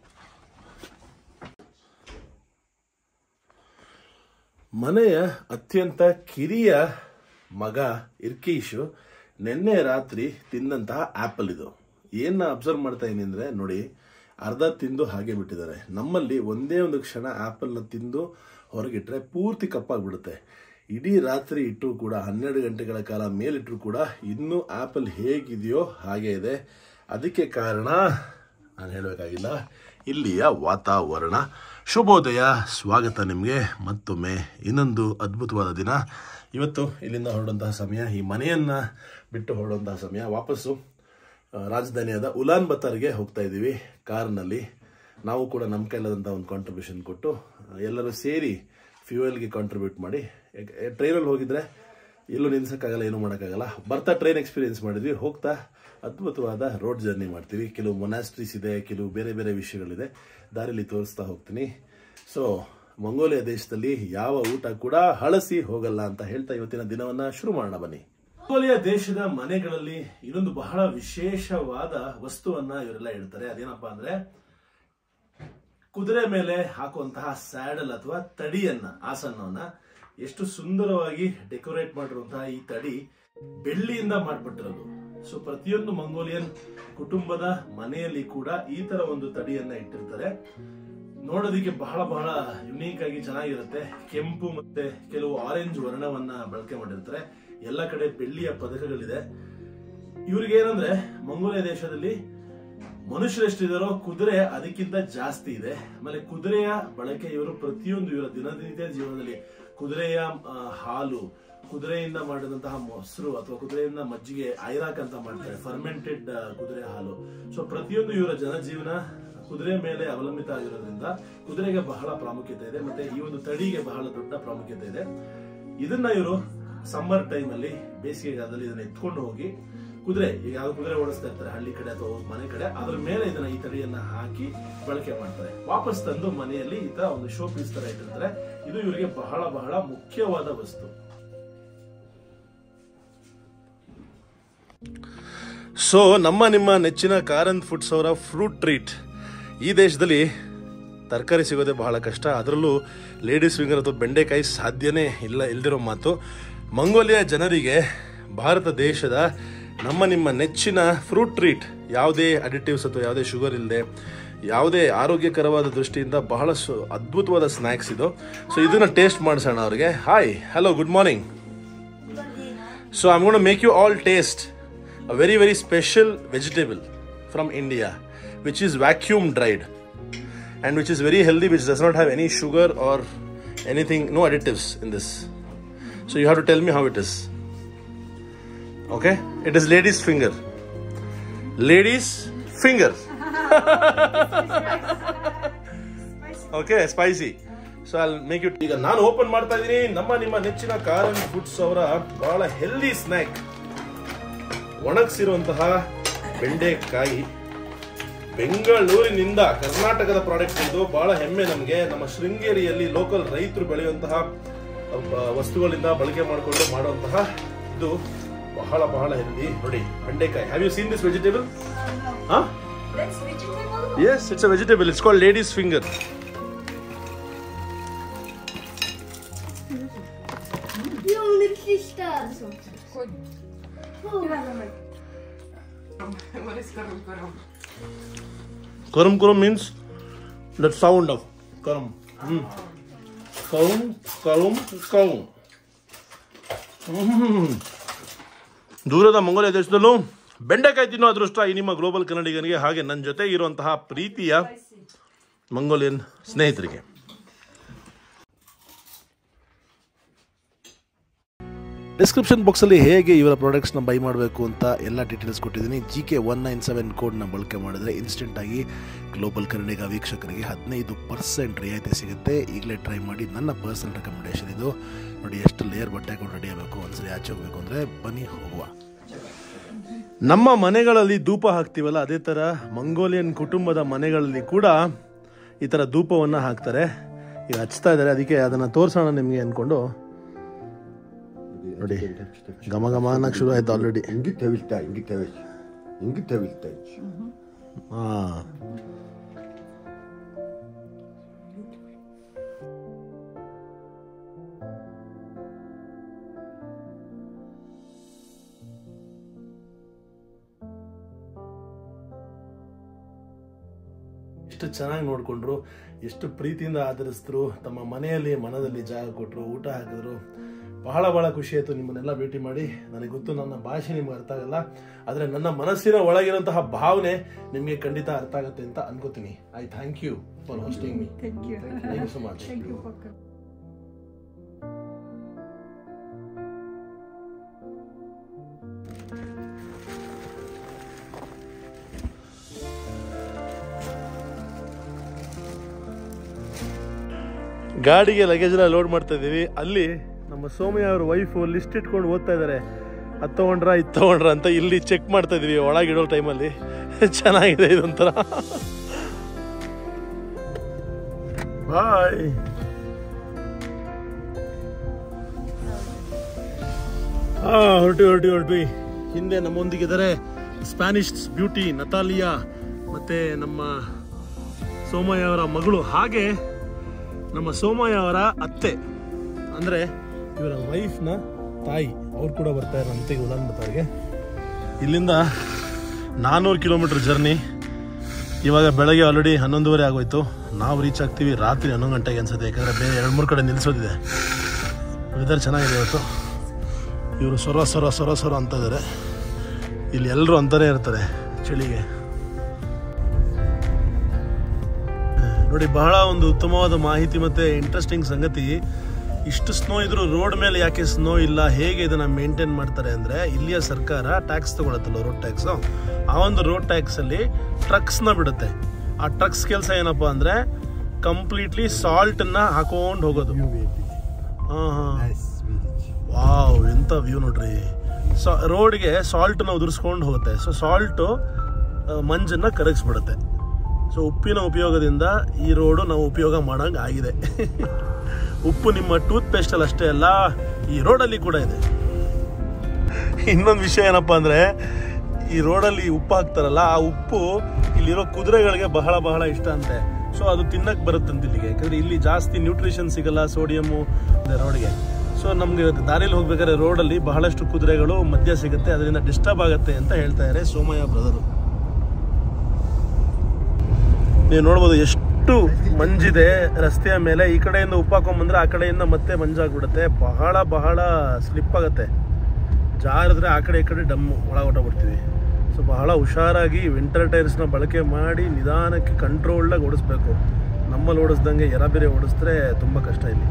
ಮನೆಯ ಅತ್ಯಂತ ಕಿರಿಯ ಮಗ ಇರ್ಕೀಶು ನಿನ್ನೆ ರಾತ್ರಿ ತಿಂದಂತಹ ಆಪಲ್ ಇದು ಏನ ಅಬ್ಸರ್ವ್ ಮಾಡ್ತಾ ಇದೀನಿ ಅಂದ್ರೆ ನೋಡಿ ಅರ್ಧ ತಿಂದು ಹಾಗೆ ಬಿಟ್ಟಿದ್ದಾರೆ ನಮ್ಮಲ್ಲಿ ಒಂದೇ ಒಂದು ಕ್ಷಣ ಆಪಲ್ನ ತಿಂದು ಹೊರಗಿಟ್ರೆ ಪೂರ್ತಿ ಕಪ್ಪಾಗ್ಬಿಡುತ್ತೆ ಇಡೀ ರಾತ್ರಿ ಇಟ್ಟರು ಕೂಡ ಹನ್ನೆರಡು ಗಂಟೆಗಳ ಕಾಲ ಮೇಲಿಟ್ಟರು ಕೂಡ ಇನ್ನೂ ಆಪಲ್ ಹೇಗಿದೆಯೋ ಹಾಗೆ ಇದೆ ಅದಕ್ಕೆ ಕಾರಣ ನಾನು ಹೇಳಬೇಕಾಗಿಲ್ಲ ಇಲ್ಲಿಯ ವಾತಾವರಣ ಶುಭೋದಯ ಸ್ವಾಗತ ನಿಮಗೆ ಮತ್ತೊಮ್ಮೆ ಇನ್ನೊಂದು ಅದ್ಭುತವಾದ ದಿನ ಇವತ್ತು ಇಲ್ಲಿಂದ ಹೊರಡುವಂತಹ ಸಮಯ ಈ ಮನೆಯನ್ನ ಬಿಟ್ಟು ಹೊರಡುವಂತಹ ಸಮಯ ವಾಪಸ್ಸು ಆ, ರಾಜಧಾನಿಯಾದ ಉಲಾನ್ ಬತ್ತಾರ್ಗೆ ಹೋಗ್ತಾ ಇದ್ದೀವಿ ಕಾರ್ನಲ್ಲಿ ನಾವು ಕೂಡ ನಮ್ಮ ಕೈಲಾದಂಥ ಒಂದು ಕಾಂಟ್ರಿಬ್ಯೂಷನ್ ಕೊಟ್ಟು ಆ, ಎಲ್ಲರೂ ಸೇರಿ ಫ್ಯೂಯಲ್ಗೆ ಕಾಂಟ್ರಿಬ್ಯೂಟ್ ಮಾಡಿ ಟ್ರೈನಲ್ಲಿ ಹೋಗಿದ್ರೆ ಎಲ್ಲೂ ನಿಲ್ಸಕ್ಕಾಗಲ್ಲ ಏನೂ ಮಾಡೋಕ್ಕಾಗಲ್ಲ ಬರ್ತಾ ಟ್ರೈನ್ ಎಕ್ಸ್ಪೀರಿಯನ್ಸ್ ಮಾಡಿದ್ವಿ ಹೋಗ್ತಾ ಅದ್ಭುತವಾದ ರೋಡ್ ಜರ್ನಿ ಮಾಡ್ತೀವಿ ಕೆಲವು ಮೊನಾಸ್ಟ್ರೀಸ್ ಇದೆ ಕೆಲವು ಬೇರೆ ಬೇರೆ ವಿಷಯಗಳಿದೆ ದಾರಿಲಿ ತೋರಿಸ್ತಾ ಹೋಗ್ತೀನಿ ಸೊ ಮಂಗೋಲಿಯಾ ದೇಶದಲ್ಲಿ ಯಾವ ಊಟ ಕೂಡ ಹಳಸಿ ಹೋಗಲ್ಲ ಅಂತ ಹೇಳ್ತಾ ಇವತ್ತಿನ ದಿನವನ್ನ ಶುರು ಮಾಡೋಣ ಬನ್ನಿ ಮಂಗೋಲಿಯಾ ದೇಶದ ಮನೆಗಳಲ್ಲಿ ಇನ್ನೊಂದು ಬಹಳ ವಿಶೇಷವಾದ ವಸ್ತುವನ್ನ ಇವರೆಲ್ಲ ಇಡ್ತಾರೆ ಅದೇನಪ್ಪಾ ಅಂದ್ರೆ ಕುದುರೆ ಮೇಲೆ ಹಾಕುವಂತಹ ಸ್ಯಾಡಲ್ ಅಥವಾ ತಡಿಯನ್ನ ಆಸನವನ್ನ ಎಷ್ಟು ಸುಂದರವಾಗಿ ಡೆಕೋರೇಟ್ ಮಾಡಿರುವಂತಹ ಈ ತಡಿ ಬೆಳ್ಳಿಯಿಂದ ಮಾಡ್ಬಿಟ್ಟಿರೋದು ಸೊ ಪ್ರತಿಯೊಂದು ಮಂಗೋಲಿಯನ್ ಕುಟುಂಬದ ಮನೆಯಲ್ಲಿ ಕೂಡ ಈ ತರ ಒಂದು ತಡಿಯನ್ನ ಇಟ್ಟಿರ್ತಾರೆ ನೋಡೋದಕ್ಕೆ ಬಹಳ ಬಹಳ ಯುನೀಕ್ ಆಗಿ ಚೆನ್ನಾಗಿರುತ್ತೆ ಕೆಂಪು ಮತ್ತೆ ಕೆಲವು ಆರೆಂಜ್ ವರ್ಣವನ್ನ ಬಳಕೆ ಮಾಡಿರ್ತಾರೆ ಎಲ್ಲ ಕಡೆ ಬೆಳ್ಳಿಯ ಪದಕಗಳಿದೆ ಇವ್ರಿಗೆ ಏನಂದ್ರೆ ಮಂಗೋಲಿಯಾ ದೇಶದಲ್ಲಿ ಮನುಷ್ಯರು ಎಷ್ಟಿದಾರೋ ಕುದುರೆ ಅದಕ್ಕಿಂತ ಜಾಸ್ತಿ ಇದೆ ಆಮೇಲೆ ಕುದುರೆಯ ಬಳಕೆ ಇವರು ಪ್ರತಿಯೊಂದು ಇವರ ದಿನನಿತ್ಯ ಜೀವನದಲ್ಲಿ ಕುದುರೆಯ ಆ, ಹಾಲು ಕುದುರೆಯಿಂದ ಮಾಡಿದಂತಹ ಮೊಸರು ಅಥವಾ ಕುದುರೆಯಿಂದ ಮಜ್ಜಿಗೆ ಐರಾಕ್ ಅಂತ ಮಾಡ್ತಾರೆ ಫರ್ಮೆಂಟೆಡ್ ಕುದುರೆ ಹಾಲು ಸೊ ಪ್ರತಿಯೊಂದು ಇವರ ಜನಜೀವನ ಕುದುರೆ ಮೇಲೆ ಅವಲಂಬಿತ ಆಗಿರೋದ್ರಿಂದ ಕುದುರೆಗೆ ಬಹಳ ಪ್ರಾಮುಖ್ಯತೆ ಇದೆ ಮತ್ತೆ ಈ ಒಂದು ತಳಿಗೆ ಬಹಳ ದೊಡ್ಡ ಪ್ರಾಮುಖ್ಯತೆ ಇದೆ ಇದನ್ನ ಇವರು ಸಮ್ಮರ್ ಟೈಮ್ ಅಲ್ಲಿ ಬೇಸಿಗೆಗಾಲದಲ್ಲಿ ಇದನ್ನ ಎತ್ಕೊಂಡು ಹೋಗಿ ಕುದುರೆ ಈಗ ಯಾವ ಕುದುರೆ ಓಡಿಸ್ತಾ ಇರ್ತಾರೆ ಹಳ್ಳಿ ಕಡೆ ಅಥವಾ ಮನೆ ಕಡೆ ಅದ್ರ ಮೇಲೆ ಇದನ್ನ ಈ ತಳಿಯನ್ನ ಹಾಕಿ ಬಳಕೆ ಮಾಡ್ತಾರೆ ವಾಪಸ್ ತಂದು ಮನೆಯಲ್ಲಿ ಈ ತರ ಒಂದು ಶೋ ಪೀಸ್ ತರ ಇಟ್ಟಿರ್ತಾರೆ ಇದು ಇವರಿಗೆ ಬಹಳ ಬಹಳ ಮುಖ್ಯವಾದ ವಸ್ತು ಸೊ ನಮ್ಮ ನಿಮ್ಮ ನೆಚ್ಚಿನ ಕಾರಂತ್ ಫುಡ್ಸ್ ಅವರ ಫ್ರೂಟ್ ಟ್ರೀಟ್ ಈ ದೇಶದಲ್ಲಿ ತರಕಾರಿ ಸಿಗೋದೇ ಬಹಳ ಕಷ್ಟ ಅದರಲ್ಲೂ ಲೇಡೀಸ್ ಫಿಂಗರ್ ಅಥವಾ ಬೆಂಡೆಕಾಯಿ ಸಾಧ್ಯನೇ ಇಲ್ಲ ಇಲ್ದಿರೋ ಮಾತು ಮಂಗೋಲಿಯಾ ಜನರಿಗೆ ಭಾರತ ದೇಶದ ನಮ್ಮ ನಿಮ್ಮ ನೆಚ್ಚಿನ ಫ್ರೂಟ್ ಟ್ರೀಟ್ ಯಾವುದೇ ಅಡಿಟಿವ್ಸ್ ಅಥವಾ ಯಾವುದೇ ಶುಗರ್ ಇಲ್ಲದೆ ಯಾವುದೇ ಆರೋಗ್ಯಕರವಾದ ದೃಷ್ಟಿಯಿಂದ ಬಹಳ ಸು ಅದ್ಭುತವಾದ ಸ್ನ್ಯಾಕ್ಸ್ ಇದು ಸೊ ಇದನ್ನ ಟೇಸ್ಟ್ ಮಾಡಿಸೋಣ ಅವ್ರಿಗೆ hi hello good morning so I'm gonna make you all taste a very very special vegetable from India, which is vacuum dried and which is very healthy, which does not have any sugar or anything, no additives in this. So you have to tell me how it is. Okay, it is lady's finger. Lady's finger. Okay spicy so ಅಲ್ಲಿ make it ಈಗ ನಾನು open ಮಾಡ್ತಾ ಇದ್ದೀನಿ ನಮ್ಮ ನಿಮ್ಮ ನೆಚ್ಚಿನ ಕಾರನ್ foods ಅವರ ಬಹಳ ಹೆಲ್ದಿ ಸ್ನ್ಯಾಕ್ ಒಣಗಿಸಿರುವಂತಹ ಬೆಂಡೆಕಾಯಿ ಬೆಂಗಳೂರಿನಿಂದ ಕರ್ನಾಟಕದ ಪ್ರಾಡಕ್ಟ್ ಇದು ಬಹಳ ಹೆಮ್ಮೆ ನಮಗೆ ನಮ್ಮ ಶೃಂಗೇರಿಯಲ್ಲಿ ಲೋಕಲ್ ರೈತರು ಬೆಳೆಯುವಂತಹ ಅಹ್, ವಸ್ತುಗಳಿಂದ ಬಳಕೆ ಮಾಡಿಕೊಂಡು ಮಾಡುವಂತಹ ಇದು ಬಹಳ ಬಹಳ ಹೆಲ್ದಿ ನೋಡಿ ಬೆಂಡೆಕಾಯಿ have you seen this vegetable yes it's a vegetable it's called ladies finger Karam karam means that sound of karam. Mm. Karum, karum, karum. Hmm. ದೂರದ ಮಂಗೋಲಿಯಾ ದೇಶದಲ್ಲೂ ಬೆಂಡೆಕಾಯಿ ತಿನ್ನೋ ಅದೃಷ್ಟ ಈ ನಿಮ್ಮ ಗ್ಲೋಬಲ್ ಕನ್ನಡಿಗನಿಗೆ ಹಾಗೆ ನನ್ನ ಜೊತೆ ಇರುವಂತಹ ಪ್ರೀತಿಯ ಮಂಗೋಲಿಯನ್ ಸ್ನೇಹಿತರಿಗೆ ಡಿಸ್ಕ್ರಿಪ್ಷನ್ ಬಾಕ್ಸಲ್ಲಿ ಹೇಗೆ ಇವರ ಪ್ರಾಡಕ್ಟ್ಸ್ನ ಬೈ ಮಾಡಬೇಕು ಅಂತ ಎಲ್ಲ ಡೀಟೇಲ್ಸ್ ಕೊಟ್ಟಿದ್ದೀನಿ G K one nine seven ಕೋಡ್ನ ಬಳಕೆ ಮಾಡಿದ್ರೆ ಇನ್ಸ್ಟೆಂಟಾಗಿ ಗ್ಲೋಬಲ್ ಕನ್ನಡಿಗ ವೀಕ್ಷಕರಿಗೆ ಹದಿನೈದು ಪರ್ಸೆಂಟ್ ರಿಯಾಯಿತಿ ಸಿಗುತ್ತೆ ಈಗಲೇ ಟ್ರೈ ಮಾಡಿ ನನ್ನ ಪರ್ಸನಲ್ ರೆಕಮೆಂಡೇಷನ್ ಇದು ನೋಡಿ ಎಷ್ಟು ಲೇಯರ್ ಬಟ್ಟೆ ಹಾಕೊಂಡು ರೆಡಿ ಆಗಬೇಕು ಒಂದ್ಸರಿ ಆಚೆ ಹೋಗಬೇಕು ಅಂದರೆ ಬನ್ನಿ ಹೋಗುವ ನಮ್ಮ ಮನೆಗಳಲ್ಲಿ ಧೂಪ ಹಾಕ್ತೀವಲ್ಲ ಅದೇ ಥರ ಮಂಗೋಲಿಯನ್ ಕುಟುಂಬದ ಮನೆಗಳಲ್ಲಿ ಕೂಡ ಈ ಥರ ಧೂಪವನ್ನು ಹಾಕ್ತಾರೆ ಈಗ ಹಚ್ತಾ ಇದ್ದಾರೆ ಅದಕ್ಕೆ ಅದನ್ನು ತೋರಿಸೋಣ ನಿಮಗೆ ಅಂದ್ಕೊಂಡು ನೋಡಿ ಘಮ ಘಮ ಅನ್ನಕ್ಕೆ ಶುರು ಆಯ್ತು ಆಲ್ರೆಡಿ ಇಂಗಿತ ವಿಲ್ತಾ ಇಂಗಿತ ವಿಲ್ ಇಂಗಿತ ವಿಲ್ತಾ ಹಾಂ ಎಷ್ಟು ಚೆನ್ನಾಗಿ ನೋಡಿಕೊಂಡ್ರು ಎಷ್ಟು ಪ್ರೀತಿಯಿಂದ ಆದರಿಸಿದ್ರು ತಮ್ಮ ಮನೆಯಲ್ಲಿ ಮನದಲ್ಲಿ ಜಾಗ ಕೊಟ್ಟರು ಊಟ ಹಾಕಿದ್ರು ಬಹಳ ಬಹಳ ಖುಷಿ ಆಯಿತು ನಿಮ್ಮನ್ನೆಲ್ಲ ಭೇಟಿ ಮಾಡಿ ನನಗೆ ಗೊತ್ತು ನನ್ನ ಭಾಷೆ ನಿಮ್ಗೆ ಅರ್ಥ ಆಗಲ್ಲ ಆದರೆ ನನ್ನ ಮನಸ್ಸಿನ ಒಳಗಿರುವಂತಹ ಭಾವನೆ ನಿಮಗೆ ಖಂಡಿತ ಅರ್ಥ ಆಗುತ್ತೆ ಅಂತ ಅನ್ಕೋತೀನಿ I thank you for hosting me Thank you. Thank you so much Thank you for coming. ಗಾಡಿಗೆ ಲಗೇಜ್ ಎಲ್ಲ ಲೋಡ್ ಮಾಡ್ತಾ ಇದೀವಿ ಅಲ್ಲಿ ನಮ್ಮ ಸೋಮಯ್ಯ ಅವ್ರ ವೈಫು ಲಿಸ್ಟ್ ಇಟ್ಕೊಂಡು ಓದ್ತಾ ಇದ್ದಾರೆ ಅದು ತಗೊಂಡ್ರ ಇದು ತಗೊಂಡ್ರ ಅಂತ ಇಲ್ಲಿ ಚೆಕ್ ಮಾಡ್ತಾ ಇದೀವಿ ಒಳಗಿಡೋ ಟೈಮಲ್ಲಿ ಚೆನ್ನಾಗಿದೆ ಇದೊಂಥರ ಬಾಯ್ ಹಾ ಹೊರಟಿ ಹೊರಟಿ ಹೊರಟಿ ಹಿಂದೆ ನಮ್ಮೊಂದಿಗಿದ್ದಾರೆ ಸ್ಪ್ಯಾನಿಷ್ ಬ್ಯೂಟಿ ನತಾಲಿಯಾ ಮತ್ತೆ ನಮ್ಮ ಸೋಮಯ್ಯ ಅವರ ಮಗಳು ಹಾಗೆ ನಮ್ಮ ಸೋಮಯ್ಯ ಅವರ ಅತ್ತೆ ಅಂದರೆ ಇವರ ವೈಫ್ನ ತಾಯಿ ಅವ್ರು ಕೂಡ ಬರ್ತಾರೆ ನಮ್ಮ ಅತ್ತೆಗೆ ಉಲಾನ್ ಬತ್ತಾರ್ಗೆ ಇಲ್ಲಿಂದ ನಾನ್ನೂರು ಕಿಲೋಮೀಟರ್ ಜರ್ನಿ ಇವಾಗ ಬೆಳಗ್ಗೆ ಆಲ್ರೆಡಿ ಹನ್ನೊಂದುವರೆ ಆಗೋಯ್ತು ನಾವು ರೀಚ್ ಆಗ್ತೀವಿ ರಾತ್ರಿ ಹನ್ನೊಂದು ಗಂಟೆಗೆ ಅನ್ಸುತ್ತೆ ಯಾಕಂದರೆ ಬೇರೆ ಎರಡು ಮೂರು ಕಡೆ ನಿಲ್ಲಿಸೋದಿದೆ ವೆದರ್ ಚೆನ್ನಾಗಿದೆ ಇವತ್ತು ಇವರು ಸೊರ ಸೊರ ಸೊರ ಸೊರ ಅಂತ ಇದ್ದಾರೆ ಇಲ್ಲಿ ಎಲ್ಲರೂ ಅಂತಾನೆ ಇರ್ತಾರೆ ಚಳಿಗೆ ನೋಡಿ ಬಹಳ ಒಂದು ಉತ್ತಮವಾದ ಮಾಹಿತಿ ಮತ್ತೆ ಇಂಟ್ರೆಸ್ಟಿಂಗ್ ಸಂಗತಿ ಇಷ್ಟು ಸ್ನೋ ಇದ್ರು ರೋಡ್ ಮೇಲೆ ಯಾಕೆ ಸ್ನೋ ಇಲ್ಲ ಹೇಗೆ ಇದನ್ನ ಮೇಂಟೈನ್ ಮಾಡ್ತಾರೆ ಅಂದ್ರೆ ಇಲ್ಲಿಯ ಸರ್ಕಾರ ಟ್ಯಾಕ್ಸ್ ತಗೊಳತ್ತಲ್ಲ ರೋಡ್ ಟ್ಯಾಕ್ಸ್ ಆ ಒಂದು ರೋಡ್ ಟ್ಯಾಕ್ಸ್ ಅಲ್ಲಿ ಟ್ರಕ್ಸ್ ನ ಬಿಡುತ್ತೆ ಆ ಟ್ರಕ್ಸ್ ಕೆಲಸ ಏನಪ್ಪ ಅಂದರೆ ಕಂಪ್ಲೀಟ್ಲಿ ಸಾಲ್ಟನ್ನ ಹಾಕೊಂಡು ಹೋಗೋದು New village. ಹಾಂ ಹಾಂ Nice village. ವಾವ್ ಎಂತ ವ್ಯೂ ನೋಡ್ರಿ ಸೊ ರೋಡ್ಗೆ ಸಾಲ್ಟನ್ನ ಉದುರಿಸ್ಕೊಂಡು ಹೋಗುತ್ತೆ ಸೊ ಸಾಲ್ಟು ಮಂಜನ್ನ ಕರಗಿಸ್ಬಿಡುತ್ತೆ ಸೊ ಉಪ್ಪಿನ ಉಪಯೋಗದಿಂದ ಈ ರೋಡು ನಾವು ಉಪಯೋಗ ಮಾಡೋಂಗೆ ಆಗಿದೆ ಉಪ್ಪು ನಿಮ್ಮ ಟೂತ್ ಪೇಸ್ಟಲ್ಲಿ ಅಷ್ಟೇ ಅಲ್ಲ ಈ ರೋಡಲ್ಲಿ ಕೂಡ ಇದೆ ಇನ್ನೊಂದು ವಿಷಯ ಏನಪ್ಪ ಅಂದರೆ ಈ ರೋಡಲ್ಲಿ ಉಪ್ಪು ಹಾಕ್ತಾರಲ್ಲ ಆ ಉಪ್ಪು ಇಲ್ಲಿರೋ ಕುದುರೆಗಳಿಗೆ ಬಹಳ ಬಹಳ ಇಷ್ಟ ಅಂತೆ ಸೊ ಅದು ತಿನ್ನಕ್ಕೆ ಬರುತ್ತಂತ ಇಲ್ಲಿಗೆ ಯಾಕಂದ್ರೆ ಇಲ್ಲಿ ಜಾಸ್ತಿ ನ್ಯೂಟ್ರಿಷನ್ ಸಿಗಲ್ಲ ಸೋಡಿಯಮ್ಮು ರೋಡ್ಗೆ ಸೊ ನಮಗೆ ದಾರಿಲಿ ಹೋಗ್ಬೇಕಾದ್ರೆ ರೋಡಲ್ಲಿ ಬಹಳಷ್ಟು ಕುದುರೆಗಳು ಮದ್ಯ ಸಿಗುತ್ತೆ ಅದರಿಂದ ಡಿಸ್ಟರ್ಬ್ ಆಗುತ್ತೆ ಅಂತ ಹೇಳ್ತಾ ಇದ್ದಾರೆ ಸೋಮಯ್ಯ ಬ್ರದರು ನೀವು ನೋಡ್ಬೋದು ಎಷ್ಟು ಮಂಜಿದೆ ರಸ್ತೆಯ ಮೇಲೆ ಈ ಕಡೆಯಿಂದ ಉಪ್ಪು ಹಾಕೊಂಬಂದ್ರೆ ಆ ಕಡೆಯಿಂದ ಮತ್ತೆ ಮಂಜಾಗ್ಬಿಡುತ್ತೆ ಬಹಳ ಬಹಳ ಸ್ಲಿಪ್ ಆಗುತ್ತೆ ಜಾರಿದ್ರೆ ಆ ಕಡೆ ಈ ಕಡೆ ಡಮ್ ಒಳ ಹೊಟ್ಟೋಗ್ಬಿಡ್ತೀವಿ ಸೊ ಬಹಳ ಹುಷಾರಾಗಿ ವಿಂಟರ್ ಟೈರ್ಸ್ನ ಬಳಕೆ ಮಾಡಿ ನಿಧಾನಕ್ಕೆ ಕಂಟ್ರೋಲ್ಡಾಗಿ ಓಡಿಸ್ಬೇಕು ನಮ್ಮಲ್ಲಿ ಓಡಿಸ್ದಂಗೆ ಎರ ಬೇರೆ ಓಡಿಸಿದ್ರೆ ತುಂಬ ಕಷ್ಟ ಇಲ್ಲಿ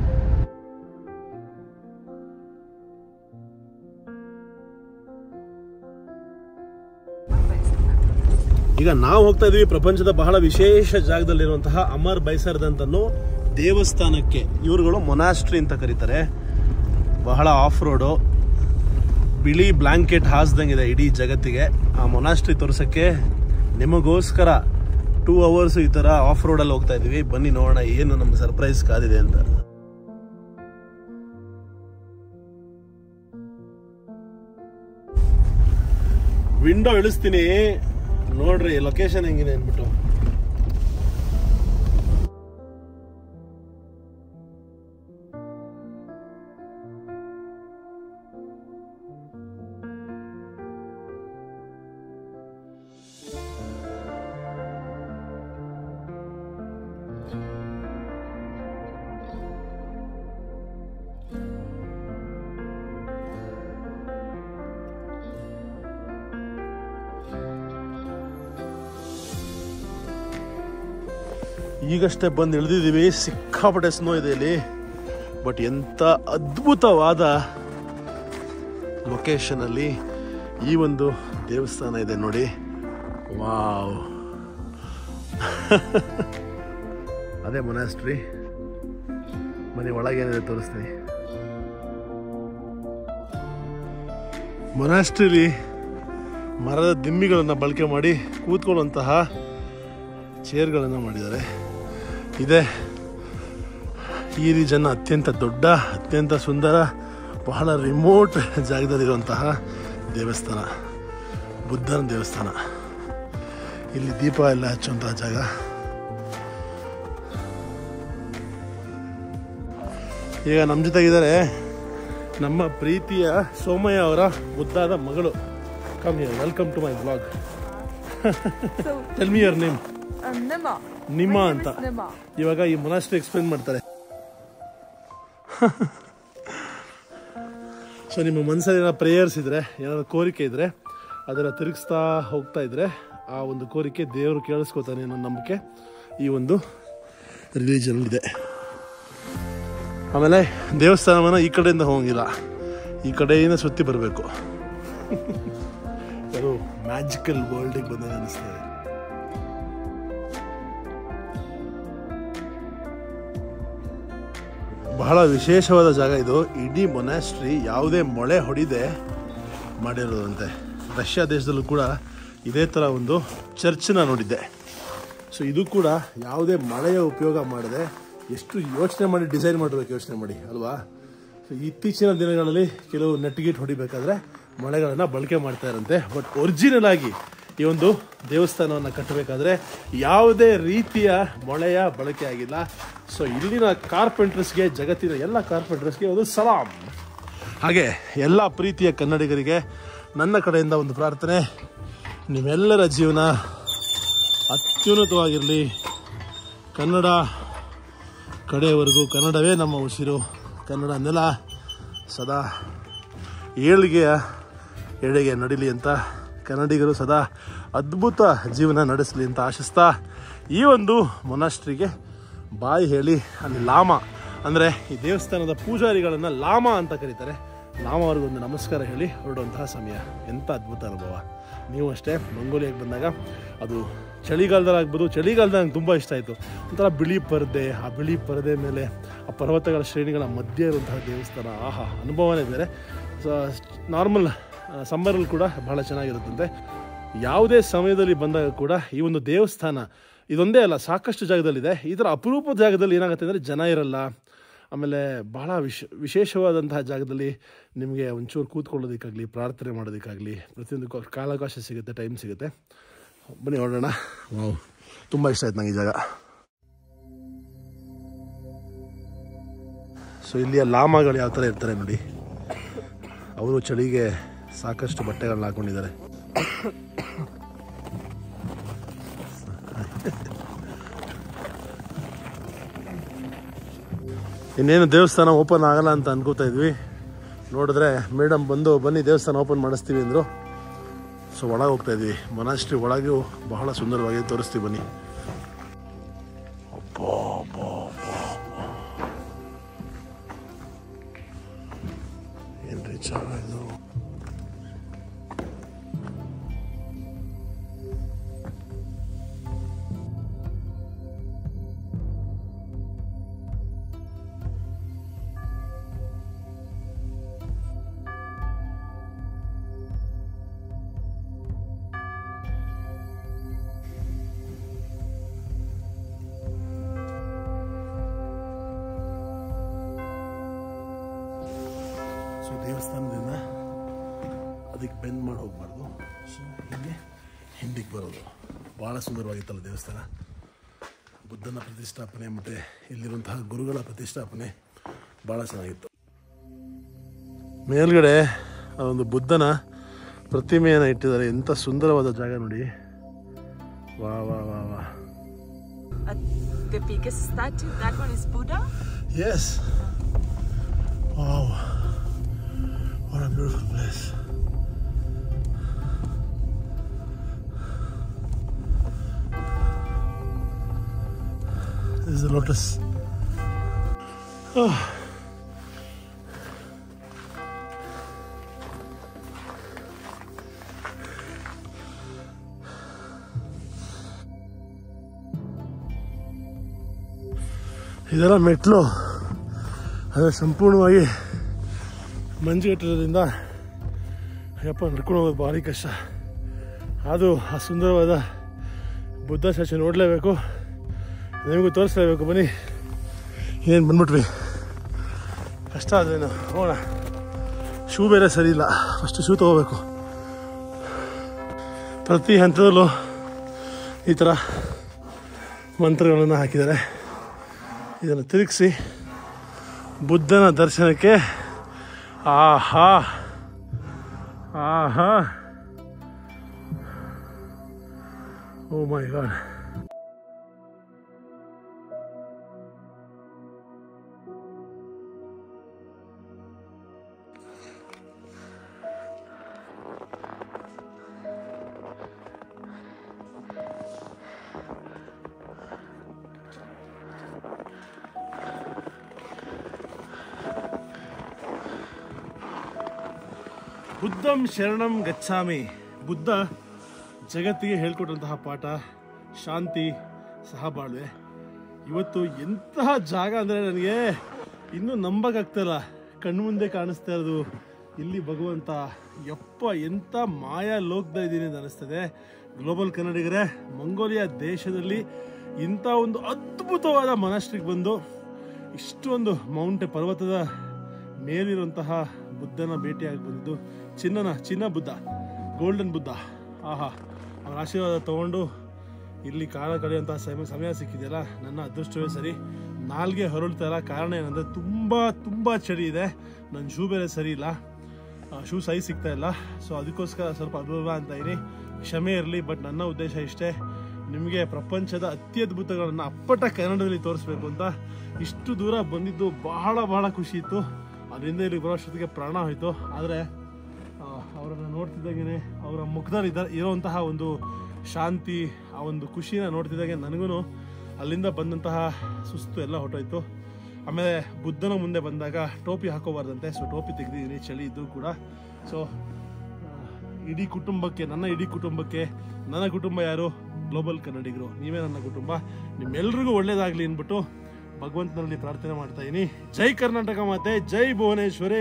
ಈಗ ನಾವು ಹೋಗ್ತಾ ಇದೀವಿ ಪ್ರಪಂಚದ ಬಹಳ ವಿಶೇಷ ಜಾಗದಲ್ಲಿರುವಂತಹ ಅಮರ್ ಬೈಸರ್ದಂತನೂ ದೇವಸ್ಥಾನಕ್ಕೆ ಇವ್ರುಗಳು ಮೊನಾಸ್ಟ್ರಿ ಅಂತ ಕರೀತಾರೆ ಬಹಳ ಆಫ್ ರೋಡು ಬಿಳಿ ಬ್ಲಾಂಕೆಟ್ ಹಾಸ್ದಂಗಿದೆ ಇಡೀ ಜಗತ್ತಿಗೆ ಆ ಮೊನಾಸ್ಟ್ರಿ ತೋರ್ಸಕ್ಕೆ ನಿಮಗೋಸ್ಕರ ಟೂ ಅವರ್ಸ್ ಈ ತರ ಆಫ್ ರೋಡಲ್ಲಿ ಹೋಗ್ತಾ ಇದೀವಿ ಬನ್ನಿ ನೋಡೋಣ ಏನು ನಮ್ಗೆ ಸರ್ಪ್ರೈಸ್ ಕಾದಿದೆ ಅಂತ ವಿಂಡೋ ಇಳಿಸ್ತೀನಿ ನೋಡ್ರಿ ಲೊಕೇಶನ್ ಹೆಂಗಿದೆ ಅಂದ್ಬಿಟ್ಟು ಈಗಷ್ಟೇ ಬಂದು ಇಳಿದಿದ್ದೀವಿ ಸಿಕ್ಕಾಪಟ್ಟೆ ಸ್ನೋ ಇದೆ ಇಲ್ಲಿ ಬಟ್ ಎಂಥ ಅದ್ಭುತವಾದ ಲೊಕೇಶನಲ್ಲಿ ಈ ಒಂದು ದೇವಸ್ಥಾನ ಇದೆ ನೋಡಿ ವಾವ್ ಅದೇ ಮೊನಾಸ್ಟ್ರಿ ಮನೆ ಒಳಗೇನಿದೆ ತೋರಿಸ್ತೀನಿ ಮೊನಾಸ್ಟ್ರಿಲಿ ಮರದ ದಿಮ್ಮಿಗಳನ್ನು ಬಳಕೆ ಮಾಡಿ ಕೂತ್ಕೊಳ್ಳುವಂತಹ ಚೇರ್ಗಳನ್ನು ಮಾಡಿದ್ದಾರೆ ಇದೆ ಈ ರೀಜನ್ನ ಅತ್ಯಂತ ದೊಡ್ಡ ಅತ್ಯಂತ ಸುಂದರ ಬಹಳ ರಿಮೋಟ್ ಜಾಗದಲ್ಲಿರುವಂತಹ ದೇವಸ್ಥಾನ ಬುದ್ಧನ ದೇವಸ್ಥಾನ ಇಲ್ಲಿ ದೀಪ ಎಲ್ಲ ಹಚ್ಚುವಂತಹ ಜಾಗ ಈಗ ನಮ್ಮ ಜೊತೆಗಿದ್ದಾರೆ ನಮ್ಮ ಪ್ರೀತಿಯ ಸೋಮಯ್ಯ ಅವರ ಮುದ್ದಾದ ಮಗಳು come here welcome to my blog tell me your name Um, Nima. ನಿಮ್ಮ My name ಅಂತ is Nima. ಇವಾಗ ಈ ಮೊನಾಸ್ಟ್ರಿ ಎಕ್ಸ್ಪ್ಲೇನ್ ಮಾಡ್ತಾರೆ ಸೊ ನಿಮ್ಮ ಮನಸ್ಸಲ್ಲಿ ಏನೋ ಪ್ರೇಯರ್ಸ್ ಇದ್ರೆ ಏನಾದ್ರು ಕೋರಿಕೆ ಇದ್ರೆ ಅದರ ತಿರುಗಿಸ್ತಾ ಹೋಗ್ತಾ ಇದ್ರೆ ಆ ಒಂದು ಕೋರಿಕೆ ದೇವರು ಕೇಳಿಸ್ಕೊತಾನೆ ಅನ್ನೋ ನಂಬಿಕೆ ಈ ಒಂದು ರಿಲಿಜನ್ ಇದೆ ಆಮೇಲೆ ದೇವಸ್ಥಾನವನ್ನು ಈ ಕಡೆಯಿಂದ ಹೋಗಿಲ್ಲ ಈ ಕಡೆಯಿಂದ ಸುತ್ತಿ ಬರಬೇಕು ಅದು ಮ್ಯಾಜಿಕಲ್ ವರ್ಲ್ಡಿಗೆ ಬಂದಾಗ ಅನಿಸ್ತಾ ಇದೆ ಬಹಳ ವಿಶೇಷವಾದ ಜಾಗ ಇದು ಇಡೀ ಮೊನಾಸ್ಟ್ರಿ ಯಾವುದೇ ಮೊಳೆ ಹೊಡಿದೆ ಮಾಡಿರೋದಂತೆ ರಷ್ಯಾ ದೇಶದಲ್ಲೂ ಕೂಡ ಇದೇ ಥರ ಒಂದು ಚರ್ಚನ್ನ ನೋಡಿದ್ದೆ ಸೊ ಇದು ಕೂಡ ಯಾವುದೇ ಮಳೆಯ ಉಪಯೋಗ ಮಾಡದೆ ಎಷ್ಟು ಯೋಚನೆ ಮಾಡಿ ಡಿಸೈನ್ ಮಾಡಬೇಕು ಯೋಚನೆ ಮಾಡಿ ಅಲ್ವಾ ಸೊ ಇತ್ತೀಚಿನ ದಿನಗಳಲ್ಲಿ ಕೆಲವು ನೆಟ್ಗಿಟ್ ಹೊಡಿಬೇಕಾದ್ರೆ ಮಳೆಗಳನ್ನು ಬಳಕೆ ಮಾಡ್ತಾ ಇರಂತೆ ಬಟ್ ಒರಿಜಿನಲ್ ಆಗಿ ಈ ಒಂದು ದೇವಸ್ಥಾನವನ್ನು ಕಟ್ಟಬೇಕಾದ್ರೆ ಯಾವುದೇ ರೀತಿಯ ಮೊಳೆಯ ಬಳಕೆ ಆಗಿಲ್ಲ ಸೊ ಇಲ್ಲಿನ ಕಾರ್ಪೆಂಟ್ರಸ್ಗೆ ಜಗತ್ತಿನ ಎಲ್ಲ ಕಾರ್ಪೆಂಟ್ರಸ್ಗೆ ಒಂದು ಸಲಾಂ ಹಾಗೆ ಎಲ್ಲ ಪ್ರೀತಿಯ ಕನ್ನಡಿಗರಿಗೆ ನನ್ನ ಕಡೆಯಿಂದ ಒಂದು ಪ್ರಾರ್ಥನೆ ನಿಮ್ಮೆಲ್ಲರ ಜೀವನ ಅತ್ಯುನ್ನತವಾಗಿರಲಿ ಕನ್ನಡ ಕಡೆಯವರೆಗೂ ಕನ್ನಡವೇ ನಮ್ಮ ಉಸಿರು ಕನ್ನಡ ನೆಲ ಸದಾ ಏಳಿಗೆಯ ಎಡೆಗೆ ನಡಿಲಿ ಅಂತ ಕನ್ನಡಿಗರು ಸದಾ ಅದ್ಭುತ ಜೀವನ ನಡೆಸಲಿ ಅಂತ ಆಶಿಸ್ತಾ ಈ ಒಂದು ಮೊನಾಸ್ಟ್ರಿಗೆ ಬಾಯಿ ಹೇಳಿ ಅಲ್ಲಿ ಲಾಮ ಅಂದರೆ ಈ ದೇವಸ್ಥಾನದ ಪೂಜಾರಿಗಳನ್ನು ಲಾಮ ಅಂತ ಕರೀತಾರೆ ಲಾಮ ಅವ್ರಿಗೊಂದು ನಮಸ್ಕಾರ ಹೇಳಿ ಹೊರಡುವಂತಹ ಸಮಯ ಎಂಥ ಅದ್ಭುತ ಅನುಭವ ನೀವು ಅಷ್ಟೇ ಮಂಗೋಲಿಯಾಗೆ ಬಂದಾಗ ಅದು ಚಳಿಗಾಲದಲ್ಲಿ ಆಗ್ಬೋದು ಚಳಿಗಾಲದಲ್ಲಿ ನಂಗೆ ತುಂಬ ಇಷ್ಟ ಆಯಿತು ಒಂಥರ ಬಿಳಿ ಪರದೆ ಆ ಬಿಳಿ ಪರದೆ ಮೇಲೆ ಆ ಪರ್ವತಗಳ ಶ್ರೇಣಿಗಳ ಮಧ್ಯೆ ಇರುವಂತಹ ದೇವಸ್ಥಾನ ಆಹಾ ಅನುಭವನೇ ಬೇರೆ ಸೊ ನಾರ್ಮಲ್ ಸಮ್ಮರಲ್ಲಿ ಕೂಡ ಬಹಳ ಚೆನ್ನಾಗಿರುತ್ತಂತೆ ಯಾವುದೇ ಸಮಯದಲ್ಲಿ ಬಂದಾಗ ಕೂಡ ಈ ಒಂದು ದೇವಸ್ಥಾನ ಇದೊಂದೇ ಅಲ್ಲ ಸಾಕಷ್ಟು ಜಾಗದಲ್ಲಿದೆ ಈ ಥರ ಅಪರೂಪದ ಜಾಗದಲ್ಲಿ ಏನಾಗುತ್ತೆ ಅಂದರೆ ಜನ ಇರಲ್ಲ ಆಮೇಲೆ ಬಹಳ ವಿಶ್ ವಿಶೇಷವಾದಂತಹ ಜಾಗದಲ್ಲಿ ನಿಮಗೆ ಒಂಚೂರು ಕೂತ್ಕೊಳ್ಳೋದಕ್ಕಾಗಲಿ ಪ್ರಾರ್ಥನೆ ಮಾಡೋದಕ್ಕಾಗಲಿ ಪ್ರತಿಯೊಂದು ಕಾ- ಕಾಲಾವಕಾಶ ಸಿಗುತ್ತೆ ಟೈಮ್ ಸಿಗುತ್ತೆ ಬನ್ನಿ ಹೊರಡೋಣ ವಾವ್ ತುಂಬ ಇಷ್ಟ ಆಯ್ತು ನಂಗೆ ಈ ಜಾಗ ಸೊ ಇಲ್ಲಿಯ ಲಾಮಗಳು ಯಾವ ಥರ ಇರ್ತಾರೆ ನೋಡಿ ಅವರು ಚಳಿಗೆ ಸಾಕಷ್ಟು ಬಟ್ಟೆಗಳನ್ನ ಹಾಕೊಂಡಿದ್ದಾರೆ ಇನ್ನೇನು ದೇವಸ್ಥಾನ ಓಪನ್ ಆಗಲ್ಲ ಅಂತ ಅನ್ಕೋತಾ ಇದ್ವಿ ನೋಡಿದ್ರೆ ಮೇಡಮ್ ಬಂದು ಬನ್ನಿ ದೇವಸ್ಥಾನ ಓಪನ್ ಮಾಡಿಸ್ತೀವಿ ಅಂದರು ಸೊ ಒಳಗೆ ಹೋಗ್ತಾ ಇದ್ವಿ ಮೊನಾಸ್ಟ್ರಿ ಒಳಗೂ ಬಹಳ ಸುಂದರವಾಗಿ ತೋರಿಸ್ತೀವಿ ಬನ್ನಿ ಅಬ್ಬಾ, ಅಬ್ಬಾ, ಅಬ್ಬಾ, ಅಬ್ಬಾ. ಏನ್ರಿ ಜಾಗ ಇದು ಸೊ ದೇವಸ್ಥಾನದಿಂದ ಅದಕ್ಕೆ ಬೆಂಡ್ ಮಾಡಿ ಹೋಗ್ಬಾರ್ದು ಸೊ ಹೀಗೆ ಹಿಂದಿಗೆ ಬರೋದು ಭಾಳ ಸುಂದರವಾಗಿತ್ತಲ್ಲ ದೇವಸ್ಥಾನ ಬುದ್ಧನ ಪ್ರತಿಷ್ಠಾಪನೆ ಮತ್ತು ಇಲ್ಲಿರುವಂತಹ ಗುರುಗಳ ಪ್ರತಿಷ್ಠಾಪನೆ ಭಾಳ ಚೆನ್ನಾಗಿತ್ತು ಮೇಲ್ಗಡೆ ಆ ಒಂದು ಬುದ್ಧನ ಪ್ರತಿಮೆಯನ್ನು ಇಟ್ಟಿದ್ದಾರೆ ಎಂಥ ಸುಂದರವಾದ ಜಾಗ ನೋಡಿ ವಾ ವಾ ವಾ ವಾ Uh, the biggest statue, that one is Buddha. Yes wow what a beautiful place This is the lotus. Oh. ಇದೆಲ್ಲ ಮೆಟ್ಲು ಅದೇ ಸಂಪೂರ್ಣವಾಗಿ ಮಂಜುಗಟ್ಟಿರೋದ್ರಿಂದ ಯಪ್ಪ ನಡ್ಕೊಂಡು ಹೋಗೋದು ಭಾರಿ ಕಷ್ಟ ಅದು ಆ ಸುಂದರವಾದ ಬುದ್ಧ ಸ್ಟ್ಯಾಚು ನೋಡಲೇಬೇಕು ನಿಮಗೂ ತೋರಿಸ್ಲೇಬೇಕು ಬನ್ನಿ ಏನು ಬಂದ್ಬಿಟ್ವಿ ಕಷ್ಟ ಆದ್ರೇನು ಹೋಗೋಣ ಶೂ ಬೇರೆ ಸರಿ ಇಲ್ಲ ಫಸ್ಟ್ ಶೂ ತೊಗೋಬೇಕು ಪ್ರತಿ ಹಂತದಲ್ಲೂ ಈ ಥರ ಮಂತ್ರಗಳನ್ನು ಹಾಕಿದ್ದಾರೆ ಇದನ್ನು ತಿರುಗಿಸಿ ಬುದ್ಧನ ದರ್ಶನಕ್ಕೆ ಆಹಾ ಆಹಾ ಓ ಮೈ ಗಾಡ್ ಬುದ್ಧಂ ಶರಣಂ ಗಚ್ಚಾಮಿ ಬುದ್ಧ ಜಗತ್ತಿಗೆ ಹೇಳ್ಕೊಟ್ಟಂತಹ ಪಾಠ ಶಾಂತಿ ಸಹಬಾಳ್ವೆ ಇವತ್ತು ಎಂತಹ ಜಾಗ ಅಂದರೆ ನನಗೆ ಇನ್ನೂ ನಂಬಕ್ಕಾಗ್ತಾಯಿಲ್ಲ ಕಣ್ಣು ಮುಂದೆ ಕಾಣಿಸ್ತಾ ಇರೋದು ಇಲ್ಲಿ ಭಗವಂತ ಯಪ್ಪ ಎಂಥ ಮಾಯಾ ಲೋಕದಲ್ಲಿದ್ದೀನಿ ಅಂತ ಅನಿಸ್ತದೆ ಗ್ಲೋಬಲ್ ಕನ್ನಡಿಗರೇ ಮಂಗೋಲಿಯಾ ದೇಶದಲ್ಲಿ ಇಂಥ ಒಂದು ಅದ್ಭುತವಾದ ಮನಸ್ಟ್ರಿಗೆ ಬಂದು ಇಷ್ಟೊಂದು ಮೌಂಟ್ ಪರ್ವತದ ಮೇಲಿರುವಂತಹ ಬುದ್ಧನ ಭೇಟಿಯಾಗಿ ಬಂದಿದ್ದು ಚಿನ್ನನ ಚಿನ್ನ ಬುದ್ಧ ಗೋಲ್ಡನ್ ಬುದ್ಧ ಆಹಾ ಅವರ ಆಶೀರ್ವಾದ ತಗೊಂಡು ಇಲ್ಲಿ ಕಾಲ ಕಳೆಯುವಂತಹ ಸಮಯ ಸಮಯ ಸಿಕ್ಕಿದೆಯಲ್ಲ ನನ್ನ ಅದೃಷ್ಟವೇ ಸರಿ ನಾಲ್ಗೆ ಹೊರಳ್ತಾ ಇಲ್ಲ ಕಾರಣ ಏನಂದರೆ ತುಂಬ ತುಂಬ ಚಳಿ ಇದೆ ನನ್ನ ಶೂ ಬೇರೆ ಸರಿ ಇಲ್ಲ ಶೂ ಸೈಜ್ ಸಿಗ್ತಾ ಇಲ್ಲ ಸೊ ಅದಕ್ಕೋಸ್ಕರ ಸ್ವಲ್ಪ ಅನುಭವ ಅಂತ ಇದೀನಿ ಕ್ಷಮೆ ಇರಲಿ ಬಟ್ ನನ್ನ ಉದ್ದೇಶ ಇಷ್ಟೇ ನಿಮಗೆ ಪ್ರಪಂಚದ ಅತ್ಯದ್ಭುತಗಳನ್ನು ಅಪ್ಪಟ ಕನ್ನಡದಲ್ಲಿ ತೋರಿಸ್ಬೇಕು ಅಂತ ಇಷ್ಟು ದೂರ ಬಂದಿದ್ದು ಬಹಳ ಬಹಳ ಖುಷಿ ಇತ್ತು ಅದರಿಂದ ಇಲ್ಲಿ ಬರೋಷ್ಟೊತ್ತಿಗೆ ಪ್ರಾಣ ಹೋಯಿತು ಆದರೆ ಅವರನ್ನು ನೋಡ್ತಿದ್ದಾಗೇ ಅವರ ಮುಖದಲ್ಲಿ ಇದ್ದ ಇರುವಂತಹ ಒಂದು ಶಾಂತಿ ಆ ಒಂದು ಖುಷಿನ ನೋಡ್ತಿದ್ದಾಗೆ ನನಗೂ ಅಲ್ಲಿಂದ ಬಂದಂತಹ ಸುಸ್ತು ಎಲ್ಲ ಹೊಟ್ಟೋಯ್ತು ಆಮೇಲೆ ಬುದ್ಧನ ಮುಂದೆ ಬಂದಾಗ ಟೋಪಿ ಹಾಕೋಬಾರ್ದಂತೆ ಸೊ ಟೋಪಿ ತೆಗೆದಿದ್ದೀನಿ ಚಳಿ ಇದ್ದರೂ ಕೂಡ ಸೊ ಇಡೀ ಕುಟುಂಬಕ್ಕೆ ನನ್ನ ಇಡೀ ಕುಟುಂಬಕ್ಕೆ ನನ್ನ ಕುಟುಂಬ ಯಾರು ಗ್ಲೋಬಲ್ ಕನ್ನಡಿಗರು ನೀವೇ ನನ್ನ ಕುಟುಂಬ ನಿಮ್ಮೆಲ್ರಿಗೂ ಒಳ್ಳೇದಾಗಲಿ ಅಂದ್ಬಿಟ್ಟು ಭಗವಂತನಲ್ಲಿ ಪ್ರಾರ್ಥನೆ ಮಾಡ್ತಾ ಇದೀನಿ ಜೈ ಕರ್ನಾಟಕ ಮಾತೆ ಜೈ ಭುವನೇಶ್ವರಿ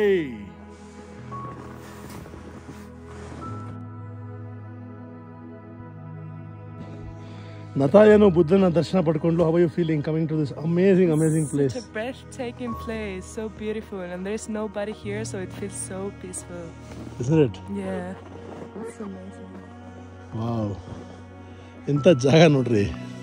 ನತಾಯನು ಬುದ್ಧನ ದರ್ಶನ ಪಡ್ಕೊಂಡು how you feeling coming to this amazing amazing place It's a breathtaking place, so beautiful, and there's nobody here, so it feels so peaceful. Isn't it Yeah, it's amazing. Wow ಎಂಥ ಜಾಗ ನೋಡ್ರಿ